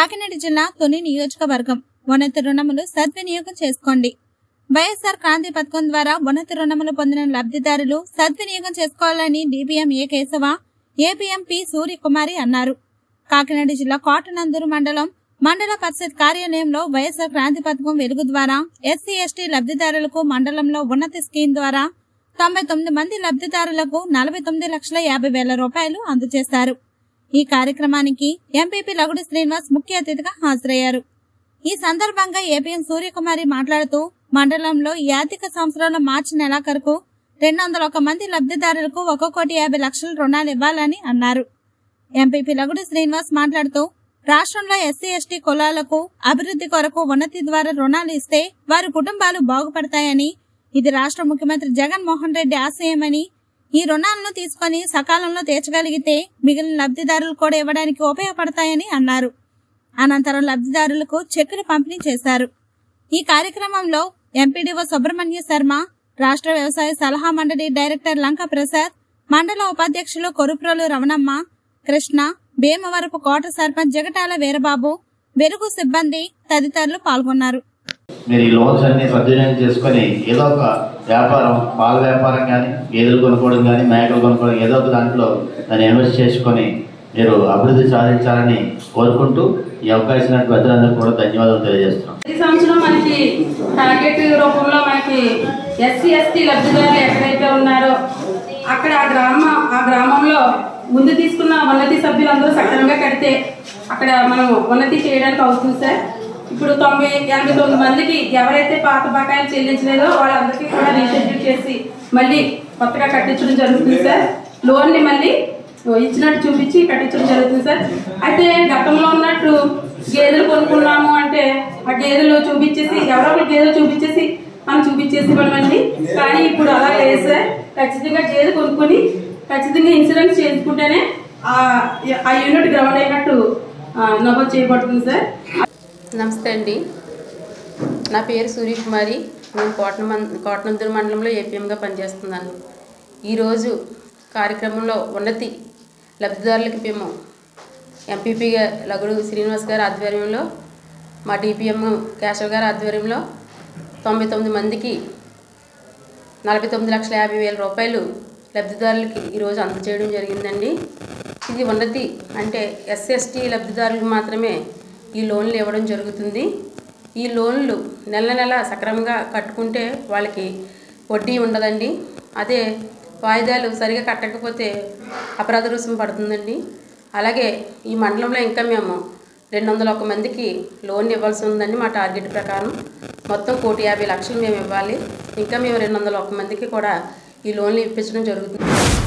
కాకినాడ జిల్లా తొని నియోజకవర్గం ఉన్నత రుణములు సద్వినియోగం చేసుకోండి వైఎస్ఆర్ క్రాంతి పథకం ద్వారా ఉన్నత రుణములు పొందిన లబ్ధిదారులు సద్వినియోగం చేసుకోవాలని DBM A Keshava APM P Suryakumari అన్నారు కాకినాడ జిల్లా కోటనందూరు మండలం మండల పరిషత్ కార్యాలయంలో వైఎస్ఆర్ క్రాంతి పథకం వెలుగు ద్వారా ఎస్సీ ఎస్టీ లబ్ధిదారులకు మండలంలో ఉన్నతి స్కీమ్ ద్వారా తొంభై తొమ్మిది మంది లబ్ధిదారులకు నలభై తొమ్మిది లక్షల యాభై వేల రూపాయలు అందజేశారు ఈ కార్యక్రమానికి ఎంపీపీ లగుడు శ్రీనివాస్ ముఖ్య అతిథిగా హాజరయ్యారు ఈ సందర్భంగా ఏపీఎం సూర్యకుమారి మాట్లాడుతూ మండలంలో ఈ ఆర్థిక సంవత్సరంలో మార్చి నెలాఖరుకు రెండు వందల ఒక మంది లబ్ధిదారులకు ఒక కోటి యాభై లక్షల రుణాలు ఇవ్వాలని అన్నారు ఎంపీపీ లగుడు శ్రీనివాస్ మాట్లాడుతూ రాష్ట్రంలో ఎస్సీ ఎస్టీ కులాలకు అభివృద్ధి కొరకు ఉన్నతి ద్వారా రుణాలు ఇస్తే వారి కుటుంబాలు బాగుపడతాయని ఇది రాష్ట్ర ముఖ్యమంత్రి జగన్మోహన్ రెడ్డి ఆశయమని ఈ రుణాలను తీసుకొని సకాలంలో తీర్చగలిగితే మిగిలిన లబ్ధిదారులు కూడా ఇవ్వడానికి ఉపయోగపడతాయని అన్నారు అనంతరం లబ్ధిదారులకు చెక్కులు పంపిణీ చేశారు ఈ కార్యక్రమంలో ఎంపీడీఓ సుబ్రహ్మణ్య శర్మ రాష్ట్ర వ్యవసాయ సలహా మండలి డైరెక్టర్ లంక ప్రసాద్ మండల ఉపాధ్యక్షులు కొరుప్రోలు రమణమ్మ కృష్ణ భీమవరపు కోట సర్పంచ్ జగటాల వీరబాబు వెలుగు సిబ్బంది తదితరులు పాల్గొన్నారు మీరు ఈ లోన్స్ అన్ని సద్వినియోగం చేసుకొని ఏదో ఒక వ్యాపారం పాల వ్యాపారం కానీ గేదెలు కొనుక్కోవడం కానీ మేకలు కొనుక్కోవడం ఏదో ఒక దాంట్లో దాన్ని ఇన్వెస్ట్ చేసుకొని మీరు అభివృద్ధి సాధించాలని కోరుకుంటూ ఈ అవకాశం ఇచ్చినటువంటి పెద్దలందరికీ కూడా ధన్యవాదాలు తెలియజేస్తున్నాం ప్రతి సంవత్సరం మనకి టార్గెట్ రూపంలో మనకి ఎస్సీ ఎస్టీ లబ్ధిదారులు ఎక్కడైతే ఉన్నారో అక్కడ ఆ గ్రామ ఆ గ్రామంలో ముందు తీసుకున్న ఉన్నతి సభ్యులందరూ సక్రమంగా కడితే అక్కడ మనం ఉన్నతి చేయడానికి అవుతుంది సార్ ఇప్పుడు తొంభై ఎనభై తొమ్మిది మందికి ఎవరైతే పాత బకాయిలు చెల్లించలేదో వాళ్ళందరికీ కూడా రీషెడ్యూల్ చేసి మళ్ళీ కొత్తగా కట్టించడం జరుగుతుంది సార్ లోన్ని మళ్ళీ ఇచ్చినట్టు చూపించి కట్టించడం జరుగుతుంది సార్ అయితే గతంలో ఉన్నట్టు గేదెలు కొనుక్కున్నాము అంటే ఆ గేదెలు చూపించేసి ఎవరో ఒకరు గేదెలు చూపించేసి మనం చూపించేసి ఇవ్వడమండి కానీ ఇప్పుడు అలా లేదు సార్ ఖచ్చితంగా గేదె కొనుక్కొని ఖచ్చితంగా ఇన్సూరెన్స్ చేసుకుంటేనే ఆ ఆ యూనిట్ గ్రౌండ్ అయినట్టు ఆ, నమోదు చేయబడుతుంది సార్ నమస్తే అండి నా పేరు సూర్యకుమారి నేను కోటన మం కోటనందూరు మండలంలో ఏపీఎంగా పనిచేస్తున్నాను ఈరోజు కార్యక్రమంలో ఉన్నతి లబ్ధిదారులకి మేము ఎంపీపీగా లగుడు శ్రీనివాస్ గారి ఆధ్వర్యంలో మా డిపిఎం కేశవ్ గారి ఆధ్వర్యంలో తొంభై తొమ్మిది మందికి నలభై తొమ్మిది లక్షల యాభై వేల రూపాయలు లబ్ధిదారులకి ఈరోజు అందజేయడం జరిగిందండి ఇది ఉన్నతి అంటే ఎస్ఎస్టీ లబ్ధిదారులకు మాత్రమే ఈ లోన్లు ఇవ్వడం జరుగుతుంది ఈ లోన్లు నెల నెల సక్రమంగా కట్టుకుంటే వాళ్ళకి వడ్డీ ఉండదండి అదే వాయిదాలు సరిగా కట్టకపోతే అపరాధ రుసుము పడుతుందండి అలాగే ఈ మండలంలో ఇంకా మేము రెండు వందల ఒక మందికి లోన్ ఇవ్వాల్సి ఉందండి మా టార్గెట్ ప్రకారం మొత్తం కోటి యాభై లక్షలు మేము ఇవ్వాలి ఇంకా మేము రెండు వందల ఒక మందికి కూడా ఈ లోన్లు ఇప్పించడం జరుగుతుంది